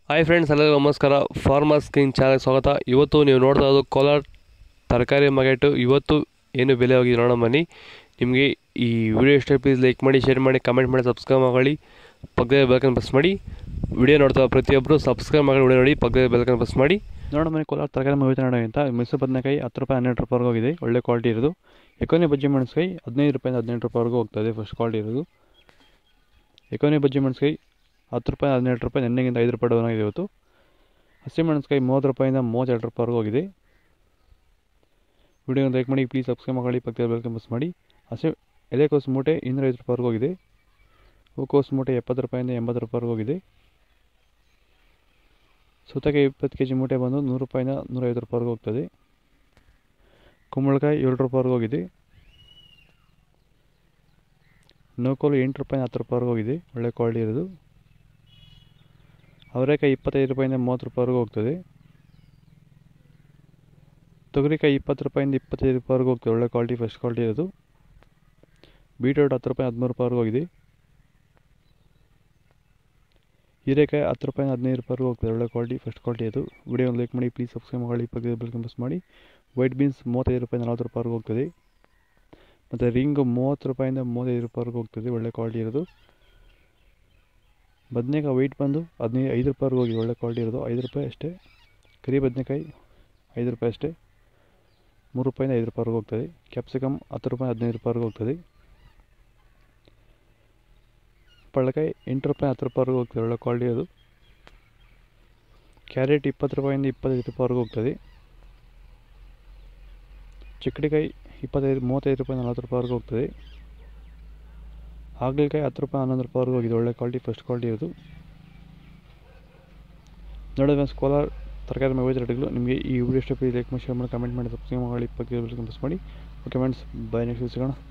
hi friends ಎಲ್ಲರಿಗೂ ನಮಸ್ಕಾರ farmers king ಚಾನಲ್ಗೆ ಸ್ವಾಗತ ಇವತ್ತು ನೀವು ನೋಡ್ತಾ ಇರೋದು ಕೋಲಾರ ತರಕಾರಿ ಮಾರ್ಕೆಟು ಇವತ್ತು ಏನು ಬೆಲೆ ಹೋಗಿದೆ ನೋಡೋಣ ಬನ್ನಿ ನಿಮಗೆ ಈ ವಿಡಿಯೋ ಇಷ್ಟ ಪ್ಲೀಸ್ ಲೈಕ್ ಮಾಡಿ ಶೇರ್ ಮಾಡಿ ಕಮೆಂಟ್ ಮಾಡಿ ಸಬ್ಸ್ಕ್ರೈಬ್ ಮಾಡಿ ಪಕ್ಕದಲ್ಲಿ ಬೆಲ್ಕನ್ ಪ್ರೆಸ್ ಮಾಡಿ ವಿಡಿಯೋ ನೋಡ್ತಾ ಪ್ರತಿಯೊಬ್ಬರು ಸಬ್ಸ್ಕ್ರೈಬ್ ಮಾಡಿ ವಿಡಿಯೋ ನೋಡಿ ಪಕ್ಕದಲ್ಲಿ ಬೆಲ್ಕನ್ ಪ್ರೆಸ್ ಮಾಡಿ ನೋಡೋಣ ಬನ್ನಿ ಕೋಲಾರ ತರಕಾರಿ ಮಾರ್ಕೆಟ್ ನೋಡೋಣ ಅಂತ ಮಿಶ್ರ ಬದನೆಕಾಯಿ ಹತ್ತು ರೂಪಾಯಿ ಹನ್ನೆರಡು ರೂಪಾಯಿವರೆಗೂ ಹೋಗಿದೆ ಒಳ್ಳೆ ಕ್ವಾಲಿಟಿ ಇರೋದು ಎಕೋನಿ ಬಜ್ಜಿ ಮೆಣಸಿಕಾಯಿ ಹದಿನೈದು ರೂಪಾಯಿಂದ ಹದಿನೆಂಟು ರೂಪಾಯಿವರೆಗೂ ಹೋಗ್ತದೆ ಫಸ್ಟ್ ಕ್ವಾಲಿಟಿ ಇರೋದು ಎಕೋನಿ ಬಜ್ಜಿ ಮೆಣಸಿಕಾಯಿ ಹತ್ತು ರೂಪಾಯಿ ಹದಿನೆಂಟು ರೂಪಾಯಿ ನೆನ್ನೆಗಿಂತ ಐದು ರೂಪಾಯಿ ಡೌನ್ ಆಗಿದೆ ಇವತ್ತು ಹಸಿಮೆಣಸಿಕಾಯಿ ಮೂವತ್ತು ರೂಪಾಯಿಂದ ಮೂವತ್ತೆರಡು ರೂಪಾಯಿವರೆಗೂ ಹೋಗಿದೆ ವಿಡಿಯೋನ ಲೈಕ್ ಮಾಡಿ ಪ್ಲೀಸ್ ಸಬ್ಸ್ಕ್ರೈಬ್ ಮಾಡಿ ಪಕ್ಕದ ಬೆಲ್ಕನ್ ಪ್ರೆಸ್ ಮಾಡಿ ಹಸಿ ಎಲೆಕೋಸು ಮೂಟೆ ಇನ್ನೂರೈವತ್ತು ರೂಪಾಯಿವರೆಗೂ ಹೋಗಿದೆ ಹೂಕೋಸು ಮೂಟೆ ಎಪ್ಪತ್ತು ರೂಪಾಯಿಂದ ಎಂಬತ್ತು ರೂಪಾಯಿವರೆಗೂ ಹೋಗಿದೆ ಸೌತೆಕಾಯಿ ಇಪ್ಪತ್ತು ಕೆ ಜಿ ಮೂಟೆ ಬಂದು ನೂರು ರೂಪಾಯಿಂದ ನೂರೈವತ್ತು ರೂಪಾಯಿವರೆಗೂ ಹೋಗ್ತದೆ ಕುಂಬಳಕಾಯಿ ಏಳು ರೂಪಾಯಿವರೆಗೂ ಹೋಗಿದೆ ನೋಕೋಲು ಎಂಟು ರೂಪಾಯಿಂದ ಹತ್ತು ರೂಪಾಯಿವರೆಗೂ ಹೋಗಿದೆ ಒಳ್ಳೆ ಕ್ವಾಲಿಟಿ ಇರೋದು ಅವರೆಕಾಯಿ ಇಪ್ಪತ್ತೈದು ರೂಪಾಯಿಂದ ಮೂವತ್ತು ರೂಪಾಯಿವರೆಗೂ ಹೋಗ್ತದೆ ತೊಗರಿಕಾಯಿ ಇಪ್ಪತ್ತು ರೂಪಾಯಿಂದ ಇಪ್ಪತ್ತೈದು ರೂಪಾಯಿವರೆಗೂ ಹೋಗ್ತದೆ ಒಳ್ಳೆ ಕ್ವಾಲಿಟಿ ಫಸ್ಟ್ ಕ್ವಾಲಿಟಿ ಇರೋದು ಬೀಟ್ರೋಟ್ ಹತ್ತು ರೂಪಾಯಿ ಹದಿಮೂರು ರೂಪಾಯಿವರೆಗೂ ಹೋಗಿದೆ ಹೀರೆಕಾಯಿ ಹತ್ತು ರೂಪಾಯಿಂದ ಹದಿನೈದು ರೂಪಾಯಿವರೆಗೂ ಹೋಗ್ತದೆ ಒಳ್ಳೆ ಕ್ವಾಲಿಟಿ ಫಸ್ಟ್ ಕ್ವಾಲಿಟಿ ಅದು ವಿಡಿಯೋ ಲೈಕ್ ಮಾಡಿ ಪ್ಲೀಸ್ ಸಬ್ಸ್ಕ್ರೈಬ್ ಮಾಡಿ ಪಕ್ಕದ ಬೆಲ್ಕನ್ ಪ್ರೆಸ್ ಮಾಡಿ ವೈಟ್ ಬೀನ್ಸ್ ಮೂವತ್ತೈದು ರೂಪಾಯಿ ನಲ್ವತ್ತು ರೂಪಾಯಿವರೆಗೂ ಹೋಗ್ತದೆ ಮತ್ತು ರಿಂಗು ಮೂವತ್ತು ರೂಪಾಯಿಂದ ಮೂವತ್ತೈದು ರೂಪಾಯಿವರೆಗೂ ಹೋಗ್ತದೆ ಒಳ್ಳೆ ಕ್ವಾಲಿಟಿ ಇರೋದು ಬದನೆಕಾಯಿ ವೆಯ್ಟ್ ಬಂದು ಹದಿನೈದು ಐದು ರೂಪಾಯಿವರೆಗೂ ಹೋಗಿದೆ ಒಳ್ಳೆ ಕ್ವಾಲಿಟಿ ಇರೋದು ಐದು ರೂಪಾಯಿ ಅಷ್ಟೇ ಕರಿ ಬದನೆಕಾಯಿ ಐದು ರೂಪಾಯಿ ಅಷ್ಟೇ ಮೂರು ರೂಪಾಯಿಂದ ಐದು ರೂಪಾಯಿವರೆಗೂ ಹೋಗ್ತದೆ ಕ್ಯಾಪ್ಸಿಕಮ್ ಹತ್ತು ರೂಪಾಯಿ ಹದಿನೈದು ರೂಪಾಯಿವರೆಗೂ ಹೋಗ್ತದೆ ಪಳ್ಳಕಾಯಿ ಎಂಟು ರೂಪಾಯಿ ಹತ್ತು ರೂಪಾಯಿವರೆಗೂ ಹೋಗ್ತದೆ ಒಳ್ಳೆ ಕ್ವಾಲಿಟಿ ಅದು ಕ್ಯಾರೆಟ್ ಇಪ್ಪತ್ತು ರೂಪಾಯಿಂದ ಇಪ್ಪತ್ತೈದು ರೂಪಾಯಿವರೆಗೂ ಹೋಗ್ತದೆ ಚಿಕ್ಕಡಿಕಾಯಿ ಇಪ್ಪತ್ತೈದು ಮೂವತ್ತೈದು ರೂಪಾಯಿ ನಲ್ವತ್ತು ರೂಪಾಯಿವರೆಗೂ ಹೋಗ್ತದೆ ಹಾಗಲಕಾಯಿ ಹತ್ತು ರೂಪಾಯಿ ಹನ್ನೊಂದು ರೂಪಾಯಿವರೆಗೂ ಹೋಗಿದೆ ಒಳ್ಳೆ ಕ್ವಾಲಿಟಿ ಫಸ್ಟ್ ಕ್ವಾಲಿಟಿ ಇರೋದು ನೋಡಿ ಫ್ರೆಂಡ್ಸ್ ಕೋಲಾರ ತರಕಾರಿ ಮೇಲೆ ರೇಟ್ಗಳು ನಿಮಗೆ ಈ ವಿಡಿಯೋ ಇಷ್ಟ ಲೈಕ್ ಮಾಡಿ ಶೇರ್ ಮಾಡಿ ಕಮೆಂಟ್ ಮಾಡಿ ಸಬ್ಸ್ಕ್ರೈಬ್ ಮಾಡಿ ಪಕ್ಕದ ಪ್ರೆಸ್ ಮಾಡಿ ಓಕೆ ಫ್ರೆಂಡ್ಸ್ ಬೈ ನೆಕ್ಸ್ಟ್ ಸಿಗೋಣ